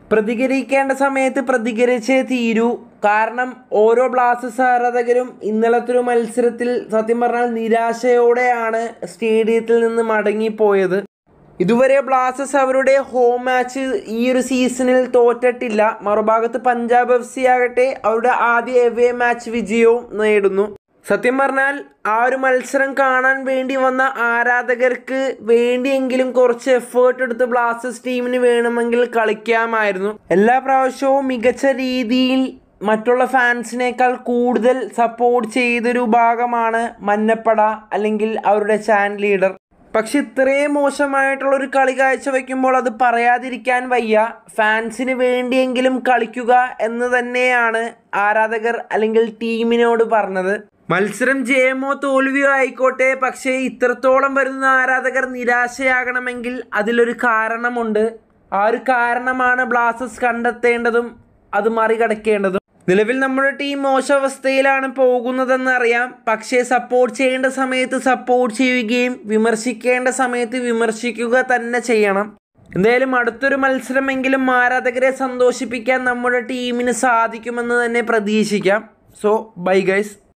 പ്രതികരിക്കേണ്ട സമയത്ത് പ്രതികരിച്ചേ തീരൂ കാരണം ഓരോ ബ്ലാസ്റ്റേഴ്സ് ആരാധകരും ഇന്നലത്തെ ഒരു മത്സരത്തിൽ സത്യം പറഞ്ഞാൽ നിരാശയോടെയാണ് സ്റ്റേഡിയത്തിൽ നിന്ന് മടങ്ങിപ്പോയത് ഇതുവരെ ബ്ലാസ്റ്റേഴ്സ് അവരുടെ ഹോം മാച്ച് ഈ ഒരു സീസണിൽ തോറ്റിട്ടില്ല മറുഭാഗത്ത് പഞ്ചാബ് എഫ് സി ആകട്ടെ അവരുടെ ആദ്യ എവേ മാച്ച് വിജയവും നേടുന്നു സത്യം പറഞ്ഞാൽ ആ ഒരു മത്സരം കാണാൻ വേണ്ടി വന്ന ആരാധകർക്ക് വേണ്ടിയെങ്കിലും കുറച്ച് എഫേർട്ട് എടുത്ത് ബ്ലാസ്റ്റേഴ്സ് ടീമിന് വേണമെങ്കിൽ കളിക്കാമായിരുന്നു എല്ലാ പ്രാവശ്യവും മികച്ച രീതിയിൽ മറ്റുള്ള ഫാൻസിനേക്കാൾ കൂടുതൽ സപ്പോർട്ട് ചെയ്തൊരു ഭാഗമാണ് മന്നപ്പട അല്ലെങ്കിൽ അവരുടെ ചാനൽ ലീഡർ പക്ഷെ ഇത്രയും മോശമായിട്ടുള്ള ഒരു കളി കാഴ്ചവെക്കുമ്പോൾ അത് പറയാതിരിക്കാൻ വയ്യ ഫാൻസിന് വേണ്ടിയെങ്കിലും കളിക്കുക എന്ന് തന്നെയാണ് ആരാധകർ അല്ലെങ്കിൽ ടീമിനോട് പറഞ്ഞത് മത്സരം ജയമോ തോൽവിയോ ആയിക്കോട്ടെ പക്ഷേ ഇത്രത്തോളം വരുന്ന ആരാധകർ നിരാശയാകണമെങ്കിൽ അതിലൊരു കാരണമുണ്ട് ആ ഒരു കാരണമാണ് ബ്ലാസ്റ്റേഴ്സ് കണ്ടെത്തേണ്ടതും അത് മറികടക്കേണ്ടതും നിലവിൽ നമ്മുടെ ടീം മോശാവസ്ഥയിലാണ് പോകുന്നതെന്ന് അറിയാം പക്ഷേ സപ്പോർട്ട് ചെയ്യേണ്ട സമയത്ത് സപ്പോർട്ട് ചെയ്യുകയും വിമർശിക്കേണ്ട സമയത്ത് വിമർശിക്കുക തന്നെ ചെയ്യണം എന്തായാലും അടുത്തൊരു മത്സരമെങ്കിലും ആരാധകരെ സന്തോഷിപ്പിക്കാൻ നമ്മുടെ ടീമിന് സാധിക്കുമെന്ന് തന്നെ പ്രതീക്ഷിക്കാം സോ ബൈ ഗൈസ്